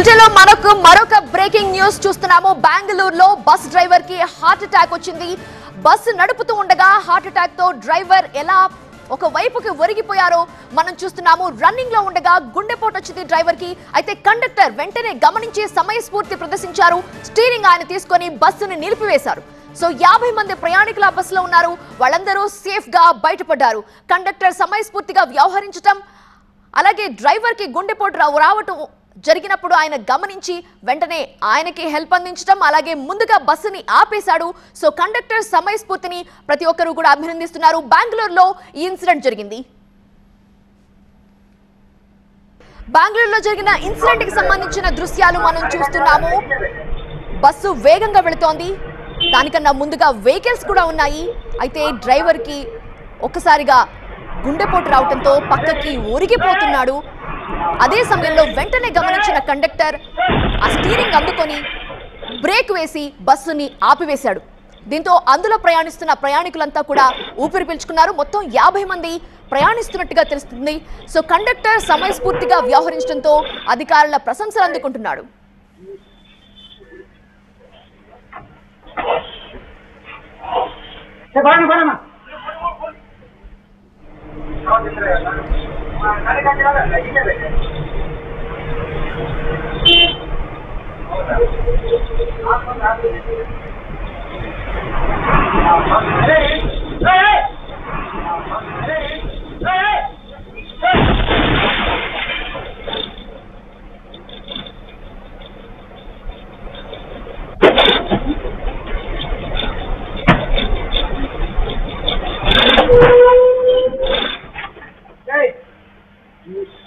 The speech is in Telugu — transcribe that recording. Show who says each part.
Speaker 1: బులెటిన్లో మనకు మరొక బ్రేకింగ్ న్యూస్ చూస్తున్నాము బెంగళూరులో బస్ డ్రైవర్ కి హార్ట్ అటాక్ వచ్చింది బస్సు నడుపుతూ ఉండగా హార్ట్ అటాక్ తో డ్రైవర్ ఎలా ఒక వైపుకి ఒరిగిపోయారో మనం చూస్తున్నాము రన్నింగ్ లో ఉండగా గుండెపోటు వచ్చింది డ్రైవర్ కి అయితే కండక్టర్ వెంటనే గమనించి సమయస్ఫూర్తి ప్రదర్శించారు స్టీరింగ్ ఆయన తీసుకొని బస్సుని నిలిపివేశారు సో యాభై మంది ప్రయాణికులు ఆ బస్సులో ఉన్నారు వాళ్ళందరూ సేఫ్ గా బయటపడ్డారు కండక్టర్ సమయస్ఫూర్తిగా వ్యవహరించటం అలాగే డ్రైవర్ కి గుండెపోటు రా- రావటం జరిగినప్పుడు ఆయన గమనించి వెంటనే ఆయనకి హెల్ప్ అందించడం అలాగే ముందుగా బస్సుని ఆపేశాడు సో కండక్టర్ సమయస్ఫూర్తిని ప్రతి ఒక్కరూ కూడా అభినందిస్తున్నారు బెంగళూరులో ఈ ఇన్సిడెంట్ జరిగింది బెంగళూరులో జరిగిన ఇన్సిడెంట్ కి సంబంధించిన దృశ్యాలు మనం చూస్తున్నాము బస్సు వేగంగా వెళుతోంది దానికన్నా ముందుగా వెహికల్స్ కూడా ఉన్నాయి అయితే డ్రైవర్ కి ఒక్కసారిగా గుండెపోటు రావడంతో పక్కకి ఒరిగిపోతున్నాడు అదే సమయంలో వెంటనే గమనించిన కండక్టర్ ఆ స్టీరింగ్ అందుకొని బ్రేక్ వేసి బస్సుని ఆపివేశాడు దీంతో అందులో ప్రయాణిస్తున్న ప్రయాణికులంతా కూడా ఊపిరి పీల్చుకున్నారు మొత్తం యాభై మంది ప్రయాణిస్తున్నట్టుగా తెలుస్తుంది సో కండక్టర్ సమయస్ఫూర్తిగా వ్యవహరించడంతో అధికారుల ప్రశంసలు అందుకుంటున్నాడు
Speaker 2: ఏ బాగా బాగా Hey!